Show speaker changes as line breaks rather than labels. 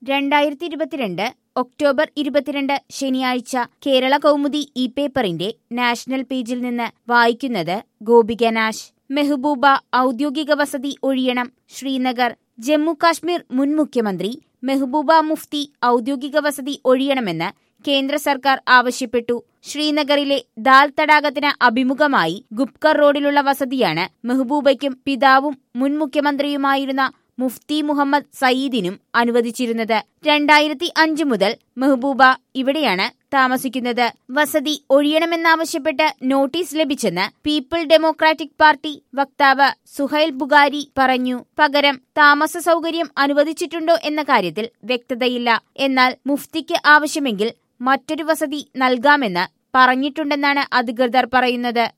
രണ്ടായിരത്തി ഇരുപത്തിരണ്ട് ഒക്ടോബർ ഇരുപത്തിരണ്ട് ശനിയാഴ്ച കേരള കൗമുദി ഇ പേപ്പറിന്റെ നാഷണൽ പേജിൽ നിന്ന് വായിക്കുന്നത് ഗോപിക നാശ് മെഹബൂബ ഔദ്യോഗിക വസതി ഒഴിയണം ശ്രീനഗർ ജമ്മു കാശ്മീർ മുൻ മുഖ്യമന്ത്രി മെഹബൂബ മുഫ്തി ഔദ്യോഗിക വസതി ഒഴിയണമെന്ന് കേന്ദ്ര സർക്കാർ ആവശ്യപ്പെട്ടു ശ്രീനഗറിലെ ദാൽ തടാകത്തിന് അഭിമുഖമായി ഗുപ്കർ റോഡിലുള്ള വസതിയാണ് മെഹബൂബയ്ക്കും പിതാവും മുൻ മുഖ്യമന്ത്രിയുമായിരുന്ന മുഫ്തി മുഹമ്മദ് സയീദിനും അനുവദിച്ചിരുന്നത് രണ്ടായിരത്തി അഞ്ചു മുതൽ മെഹബൂബ ഇവിടെയാണ് താമസിക്കുന്നത് വസതി ഒഴിയണമെന്നാവശ്യപ്പെട്ട് നോട്ടീസ് ലഭിച്ചെന്ന് പീപ്പിൾ ഡെമോക്രാറ്റിക് പാർട്ടി വക്താവ് സുഹൈൽ ബുഗാരി പറഞ്ഞു പകരം താമസ സൗകര്യം അനുവദിച്ചിട്ടുണ്ടോ എന്ന കാര്യത്തിൽ വ്യക്തതയില്ല എന്നാൽ മുഫ്തിക്ക് ആവശ്യമെങ്കിൽ മറ്റൊരു വസതി നൽകാമെന്ന് പറഞ്ഞിട്ടുണ്ടെന്നാണ് അധികൃതർ പറയുന്നത്